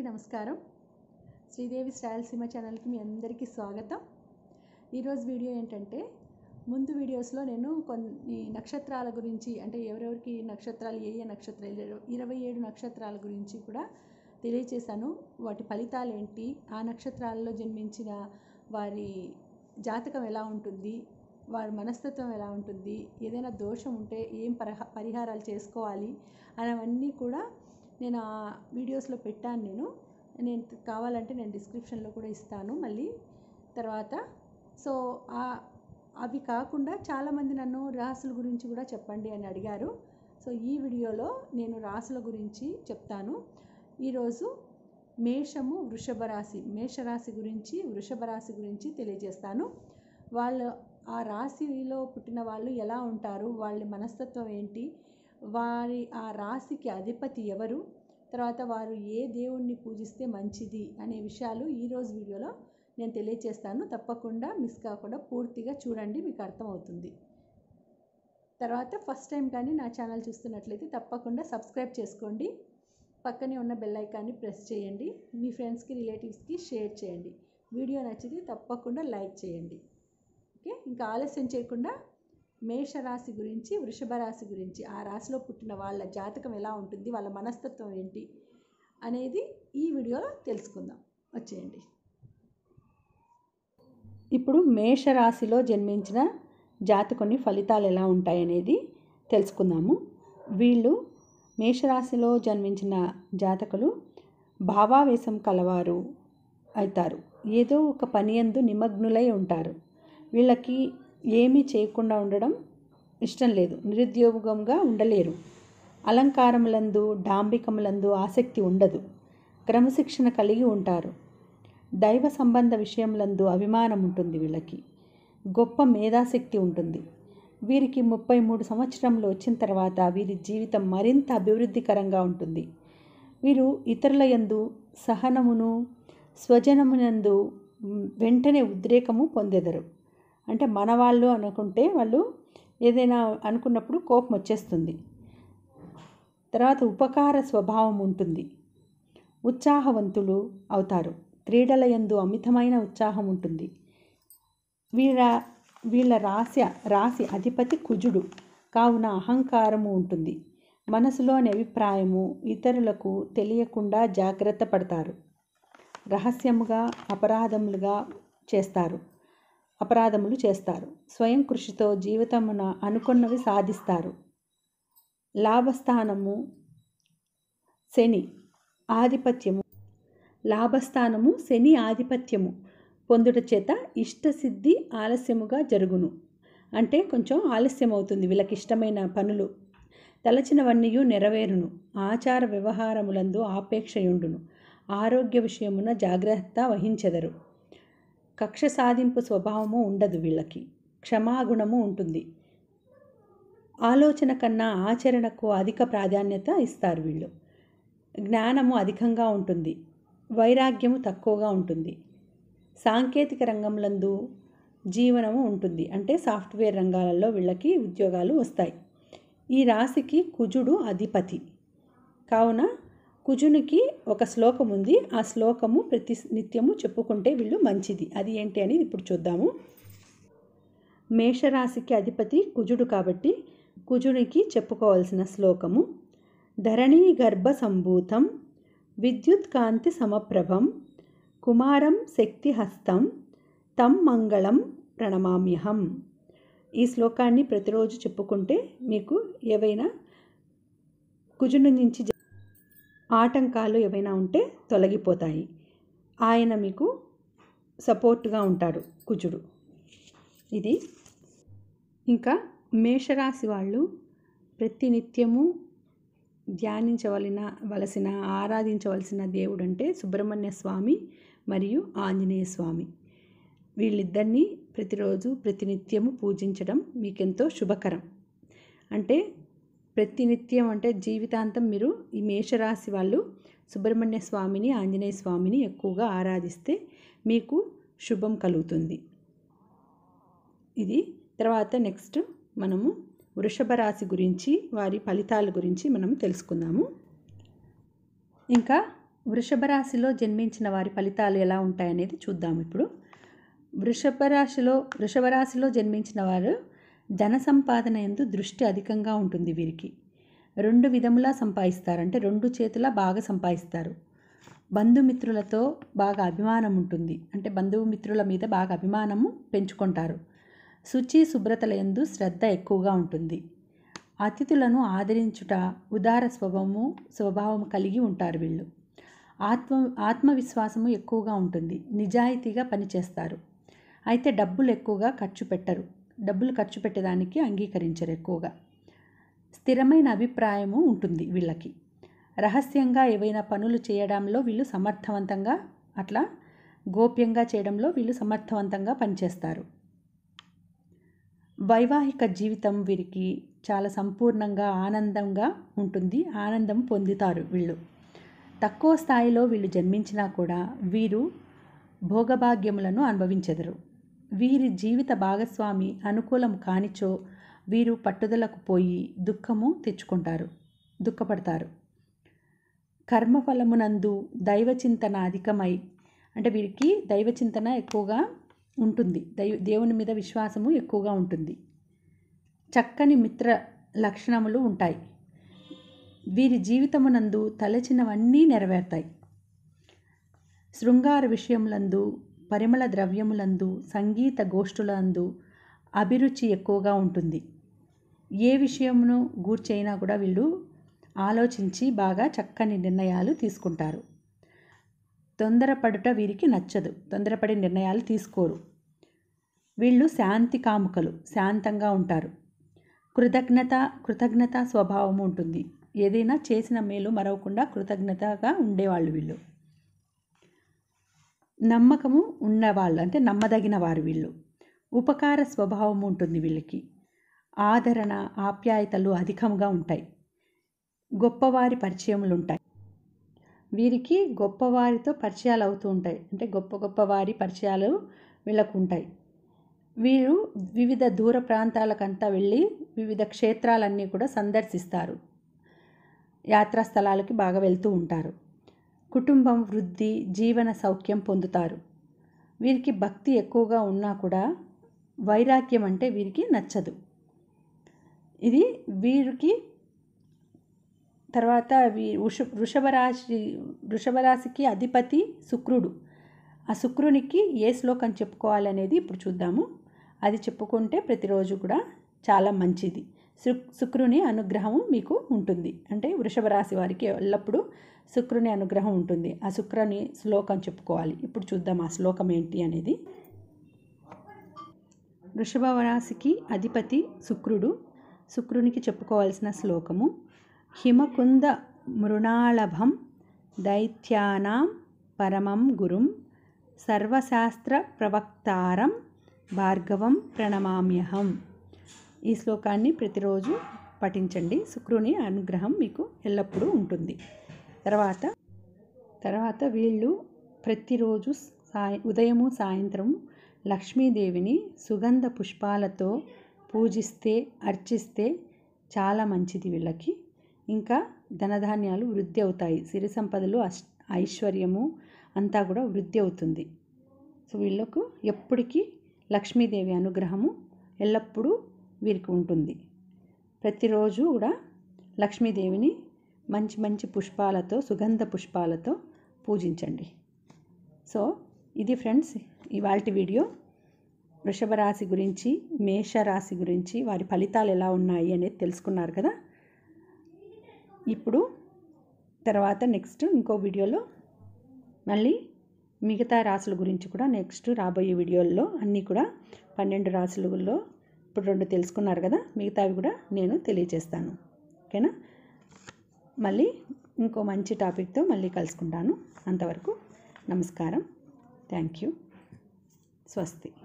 అందరికీ నమస్కారం శ్రీదేవి రాయలసీమ ఛానల్కి మీ అందరికీ స్వాగతం ఈరోజు వీడియో ఏంటంటే ముందు వీడియోస్లో నేను కొన్ని నక్షత్రాల గురించి అంటే ఎవరెవరికి నక్షత్రాలు ఏ ఏ నక్షత్రాలు ఇరవై ఏడు నక్షత్రాల గురించి కూడా తెలియచేశాను వాటి ఫలితాలు ఏంటి ఆ నక్షత్రాలలో జన్మించిన వారి జాతకం ఎలా ఉంటుంది వారి మనస్తత్వం ఎలా ఉంటుంది ఏదైనా దోషం ఉంటే ఏం పరిహ పరిహారాలు చేసుకోవాలి అనేవన్నీ కూడా నేను ఆ వీడియోస్లో పెట్టాను నేను నేను కావాలంటే నేను డిస్క్రిప్షన్లో కూడా ఇస్తాను మళ్ళీ తర్వాత సో ఆ అవి కాకుండా చాలామంది నన్ను రాసుల గురించి కూడా చెప్పండి అని అడిగారు సో ఈ వీడియోలో నేను రాసుల గురించి చెప్తాను ఈరోజు మేషము వృషభ రాశి మేషరాశి గురించి వృషభ రాశి గురించి తెలియజేస్తాను వాళ్ళ ఆ రాశిలో పుట్టిన వాళ్ళు ఎలా ఉంటారు వాళ్ళ మనస్తత్వం ఏంటి వారి ఆ రాశికి అధిపతి ఎవరు తర్వాత వారు ఏ దేవుణ్ణి పూజిస్తే మంచిది అనే విషయాలు ఈరోజు వీడియోలో నేను తెలియజేస్తాను తప్పకుండా మిస్ కాకుండా పూర్తిగా చూడండి మీకు అర్థమవుతుంది తర్వాత ఫస్ట్ టైం కానీ నా ఛానల్ చూస్తున్నట్లయితే తప్పకుండా సబ్స్క్రైబ్ చేసుకోండి పక్కనే ఉన్న బెల్ ఐకాన్ని ప్రెస్ చేయండి మీ ఫ్రెండ్స్కి రిలేటివ్స్కి షేర్ చేయండి వీడియో నచ్చితే తప్పకుండా లైక్ చేయండి ఓకే ఇంకా ఆలస్యం చేయకుండా మేషరాశి గురించి వృషభ రాశి గురించి ఆ రాశిలో పుట్టిన వాళ్ళ జాతకం ఎలా ఉంటుంది వాళ్ళ మనస్తత్వం ఏంటి అనేది ఈ వీడియోలో తెలుసుకుందాం వచ్చేయండి ఇప్పుడు మేషరాశిలో జన్మించిన జాతకుని ఫలితాలు ఎలా ఉంటాయనేది తెలుసుకుందాము వీళ్ళు మేషరాశిలో జన్మించిన జాతకులు భావావేశం కలవారు అవుతారు ఏదో ఒక పని ఎందు నిమగ్నులై ఉంటారు వీళ్ళకి ఏమీ చేయకుండా ఉండడం ఇష్టం లేదు నిరుద్యోగంగా ఉండలేరు అలంకారములందు డాంబికములందు ఆసక్తి ఉండదు క్రమశిక్షణ కలిగి ఉంటారు దైవ సంబంధ విషయములందు అభిమానం ఉంటుంది వీళ్ళకి గొప్ప మేధాశక్తి ఉంటుంది వీరికి ముప్పై మూడు సంవత్సరంలో వచ్చిన తర్వాత వీరి జీవితం మరింత అభివృద్ధికరంగా ఉంటుంది వీరు ఇతరుల యందు సహనమును స్వజనమునందు వెంటనే ఉద్రేకము పొందెదరు అంటే మన వాళ్ళు అనుకుంటే వాళ్ళు ఏదైనా అనుకున్నప్పుడు కోపం వచ్చేస్తుంది తర్వాత ఉపకార స్వభావం ఉంటుంది ఉత్సాహవంతులు అవుతారు క్రీడల యందు అమితమైన ఉత్సాహం ఉంటుంది వీళ్ళ వీళ్ళ రాశి రాశి అధిపతి కుజుడు కావున అహంకారము ఉంటుంది మనసులోని అభిప్రాయము ఇతరులకు తెలియకుండా జాగ్రత్త పడతారు రహస్యముగా అపరాధములుగా చేస్తారు అపరాధములు చేస్తారు స్వయం కృషితో జీవితమున అనుకున్నవి సాధిస్తారు లాభస్థానము శని ఆధిపత్యము లాభస్థానము శని ఆధిపత్యము పొందుట చేత ఇష్టసిద్ధి ఆలస్యముగా జరుగును అంటే కొంచెం ఆలస్యం అవుతుంది వీళ్ళకి ఇష్టమైన పనులు తలచినవన్నీ నెరవేరును ఆచార వ్యవహారములందు ఆపేక్షయుండును ఆరోగ్య విషయమున జాగ్రత్త వహించెదరు కక్ష సాధింపు స్వభావము ఉండదు వీళ్ళకి క్షమాగుణము ఉంటుంది ఆలోచన కన్నా ఆచరణకు అధిక ప్రాధాన్యత ఇస్తారు వీళ్ళు జ్ఞానము అధికంగా ఉంటుంది వైరాగ్యము తక్కువగా ఉంటుంది సాంకేతిక రంగంలందు జీవనము ఉంటుంది అంటే సాఫ్ట్వేర్ రంగాలలో వీళ్ళకి ఉద్యోగాలు వస్తాయి ఈ రాశికి కుజుడు అధిపతి కావున కుజునికి ఒక శ్లోకం ఉంది ఆ శ్లోకము ప్రతి నిత్యము చెప్పుకుంటే వీళ్ళు మంచిది అది ఏంటి అని ఇప్పుడు చూద్దాము మేషరాశికి అధిపతి కుజుడు కాబట్టి కుజునికి చెప్పుకోవాల్సిన శ్లోకము ధరణీ గర్భ సంభూతం విద్యుత్ కాంతి సమప్రభం కుమారం శక్తిహస్తం తం మంగళం ప్రణమామ్యహం ఈ శ్లోకాన్ని ప్రతిరోజు చెప్పుకుంటే మీకు ఏవైనా కుజుని నుంచి ఆటంకాలు ఏవైనా ఉంటే తొలగిపోతాయి ఆయన మీకు సపోర్ట్గా ఉంటాడు కుజుడు ఇది ఇంకా మేషరాశి వాళ్ళు ప్రతినిత్యము ధ్యానించవలన వలసిన ఆరాధించవలసిన దేవుడు అంటే సుబ్రహ్మణ్య స్వామి మరియు ఆంజనేయ స్వామి వీళ్ళిద్దరినీ ప్రతిరోజు ప్రతినిత్యము పూజించడం మీకెంతో శుభకరం అంటే ప్రతినిత్యం అంటే జీవితాంతం మీరు ఈ మేషరాశి వాళ్ళు సుబ్రహ్మణ్య స్వామిని ఆంజనేయ స్వామిని ఎక్కువగా ఆరాధిస్తే మీకు శుభం కలుగుతుంది ఇది తర్వాత నెక్స్ట్ మనము వృషభ రాశి గురించి వారి ఫలితాల గురించి మనం తెలుసుకుందాము ఇంకా వృషభ రాశిలో జన్మించిన వారి ఫలితాలు ఎలా ఉంటాయనేది చూద్దాం ఇప్పుడు వృషభ రాశిలో వృషభ రాశిలో జన్మించిన వారు ధన సంపాదన ఎందు దృష్టి అధికంగా ఉంటుంది వీరికి రెండు విధములా సంపాదిస్తారు అంటే రెండు చేతుల బాగా సంపాదిస్తారు బంధుమిత్రులతో బాగా అభిమానం ఉంటుంది అంటే బంధుమిత్రుల మీద బాగా అభిమానము పెంచుకుంటారు శుచి శుభ్రతల ఎందు శ్రద్ధ ఎక్కువగా ఉంటుంది అతిథులను ఆదరించుట ఉదార స్వభావము స్వభావము కలిగి ఉంటారు వీళ్ళు ఆత్మ ఆత్మవిశ్వాసము ఎక్కువగా ఉంటుంది నిజాయితీగా పనిచేస్తారు అయితే డబ్బులు ఎక్కువగా ఖర్చు పెట్టరు డబ్బులు ఖర్చు పెట్టడానికి అంగీకరించరు ఎక్కువగా స్థిరమైన అభిప్రాయము ఉంటుంది వీళ్ళకి రహస్యంగా ఏవైనా పనులు చేయడంలో వీళ్ళు సమర్థవంతంగా అట్లా గోప్యంగా చేయడంలో వీళ్ళు సమర్థవంతంగా పనిచేస్తారు వైవాహిక జీవితం వీరికి చాలా సంపూర్ణంగా ఆనందంగా ఉంటుంది ఆనందం పొందుతారు వీళ్ళు తక్కువ స్థాయిలో వీళ్ళు జన్మించినా కూడా వీరు భోగభాగ్యములను అనుభవించెదరు వీరి జీవిత భాగస్వామి అనుకూలం కానిచో వీరు పట్టుదలకు పోయి దుఃఖము తెచ్చుకుంటారు దుఃఖపడతారు కర్మఫలమునందు దైవచింతన అధికమై అంటే వీరికి దైవచింతన ఎక్కువగా ఉంటుంది దైవ దేవుని మీద విశ్వాసము ఎక్కువగా ఉంటుంది చక్కని మిత్ర లక్షణములు ఉంటాయి వీరి జీవితమునందు తలచినవన్నీ నెరవేరుతాయి శృంగార విషయములందు పరిమళ ద్రవ్యములందు సంగీత గోష్ఠులందు అభిరుచి ఎక్కువగా ఉంటుంది ఏ విషయమును గూర్చైనా కూడా వీళ్ళు ఆలోచించి బాగా చక్కని నిర్ణయాలు తీసుకుంటారు తొందరపడుట వీరికి నచ్చదు తొందరపడి నిర్ణయాలు తీసుకోరు వీళ్ళు శాంతి కాముకలు శాంతంగా ఉంటారు కృతజ్ఞత కృతజ్ఞత స్వభావం ఉంటుంది ఏదైనా చేసిన మేలు మరవకుండా కృతజ్ఞతగా ఉండేవాళ్ళు వీళ్ళు నమ్మకము ఉన్నవాళ్ళు అంటే నమ్మదగిన వారు వీళ్ళు ఉపకార స్వభావం ఉంటుంది వీళ్ళకి ఆదరణ ఆప్యాయతలు అధికంగా ఉంటాయి గొప్పవారి పరిచయములు ఉంటాయి వీరికి గొప్పవారితో పరిచయాలు అవుతూ ఉంటాయి అంటే గొప్ప గొప్పవారి పరిచయాలు వీళ్ళకు ఉంటాయి వీరు వివిధ దూర ప్రాంతాలకంతా వెళ్ళి వివిధ క్షేత్రాలన్నీ కూడా సందర్శిస్తారు యాత్రా స్థలాలకి బాగా వెళ్తూ ఉంటారు కుటుంబం వృద్ధి జీవన సౌఖ్యం పొందుతారు వీరికి భక్తి ఎక్కువగా ఉన్నా కూడా వైరాగ్యం అంటే వీరికి నచ్చదు ఇది వీరికి తర్వాత వీ వృష వృషభ రాశి వృషభ రాశికి అధిపతి శుక్రుడు ఆ శుక్రునికి ఏ శ్లోకం చెప్పుకోవాలి అనేది ఇప్పుడు చూద్దాము అది చెప్పుకుంటే ప్రతిరోజు కూడా చాలా మంచిది శుక్రుని అనుగ్రహము మీకు ఉంటుంది అంటే వృషభ రాశి వారికి ఎల్లప్పుడూ శుక్రుని అనుగ్రహం ఉంటుంది ఆ శుక్రుని శ్లోకం చెప్పుకోవాలి ఇప్పుడు చూద్దాం ఆ శ్లోకం ఏంటి అనేది వృషభ రాశికి అధిపతి శుక్రుడు శుక్రునికి చెప్పుకోవాల్సిన శ్లోకము హిమకుంద మృణాళభం దైత్యానాం పరమం గురుం సర్వశాస్త్ర ప్రవక్తారం భార్గవం ప్రణమామ్యహం ఈ శ్లోకాన్ని ప్రతిరోజు పఠించండి శుక్రుని అనుగ్రహం మీకు ఎల్లప్పుడూ ఉంటుంది తర్వాత తర్వాత వీళ్ళు ప్రతిరోజు సాయ ఉదయము సాయంత్రము లక్ష్మీదేవిని సుగంధ పుష్పాలతో పూజిస్తే అర్చిస్తే చాలా మంచిది వీళ్ళకి ఇంకా ధనధాన్యాలు వృద్ధి అవుతాయి సిరి సంపదలు అష్ ఐశ్వర్యము అంతా కూడా వృద్ధి అవుతుంది సో వీళ్ళకు ఎప్పటికీ లక్ష్మీదేవి అనుగ్రహము ఎల్లప్పుడూ వీరికి ఉంటుంది ప్రతిరోజు కూడా లక్ష్మీదేవిని మంచి మంచి పుష్పాలతో సుగంధ పుష్పాలతో పూజించండి సో ఇది ఫ్రెండ్స్ ఇవాళ వీడియో వృషభ రాశి గురించి మేష రాశి గురించి వారి ఫలితాలు ఎలా ఉన్నాయి అనేది తెలుసుకున్నారు కదా ఇప్పుడు తర్వాత నెక్స్ట్ ఇంకో వీడియోలో మళ్ళీ మిగతా రాసుల గురించి కూడా నెక్స్ట్ రాబోయే వీడియోల్లో అన్నీ కూడా పన్నెండు రాసులలో ఇప్పుడు రెండు తెలుసుకున్నారు కదా మిగతావి కూడా నేను తెలియజేస్తాను ఓకేనా మళ్ళీ ఇంకో మంచి టాపిక్తో మళ్ళీ కలుసుకుంటాను అంతవరకు నమస్కారం థ్యాంక్ యూ స్వస్తి